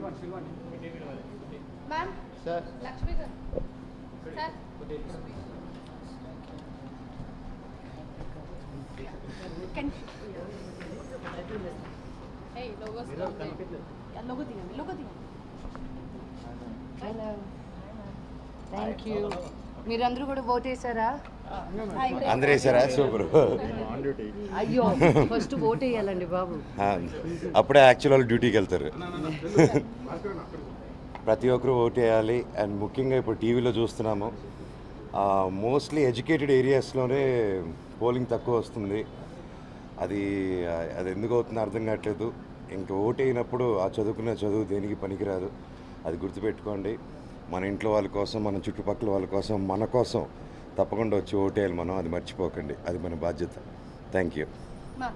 Ma'am sir Lakshmi garu sir Can- Hey, logos come there. Yeah, logo తీయండి logo తీయండి hello thank you మీరందరూ కూడా vote వేసారా అందరూ వేసారా సూపర్ అయ్యో ఫస్ట్ ఓట్ వేయాలండి బాబు అప్పుడే యాక్చువల్ వాళ్ళు డ్యూటీకి వెళ్తారు ప్రతి ఒక్కరూ ఓటు వేయాలి అండ్ ముఖ్యంగా ఇప్పుడు టీవీలో చూస్తున్నాము మోస్ట్లీ ఎడ్యుకేటెడ్ ఏరియాస్లోనే పోలింగ్ తక్కువ వస్తుంది అది అది ఎందుకు అవుతుందో అర్థం కావట్లేదు ఇంకా ఓటు అయినప్పుడు ఆ చదువుకున్న చదువు దేనికి పనికిరాదు అది గుర్తుపెట్టుకోండి మన ఇంట్లో వాళ్ళ కోసం మన చుట్టుపక్కల వాళ్ళ కోసం మన కోసం తప్పకుండా వచ్చి ఓటేయాలి మనం అది మర్చిపోకండి అది మన బాధ్యత థ్యాంక్ యూ మా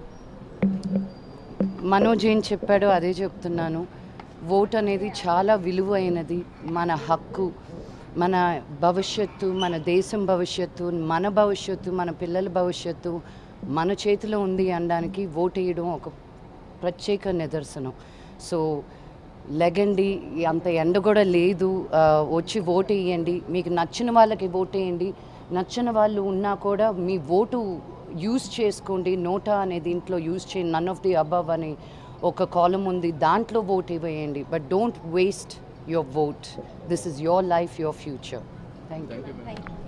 మనోజ్ ఏం చెప్పాడో అదే చెప్తున్నాను ఓట్ అనేది చాలా విలువైనది మన హక్కు మన భవిష్యత్తు మన దేశం భవిష్యత్తు మన భవిష్యత్తు మన పిల్లల భవిష్యత్తు మన చేతిలో ఉంది అనడానికి ఓట్ వేయడం ఒక ప్రత్యేక నిదర్శనం సో లెగండి అంత ఎండ కూడా లేదు ఆ, వచ్చి ఓటు వేయండి మీకు నచ్చిన వాళ్ళకి ఓటు వేయండి నచ్చిన వాళ్ళు ఉన్నా కూడా మీ ఓటు యూజ్ చేసుకోండి నోటా అనే దీంట్లో యూజ్ చేయండి నన్ ఆఫ్ ది అబవ్ అని ఒక కాలం ఉంది దాంట్లో ఓట్ వేయండి but don't waste your vote this is your life your future thank you thank you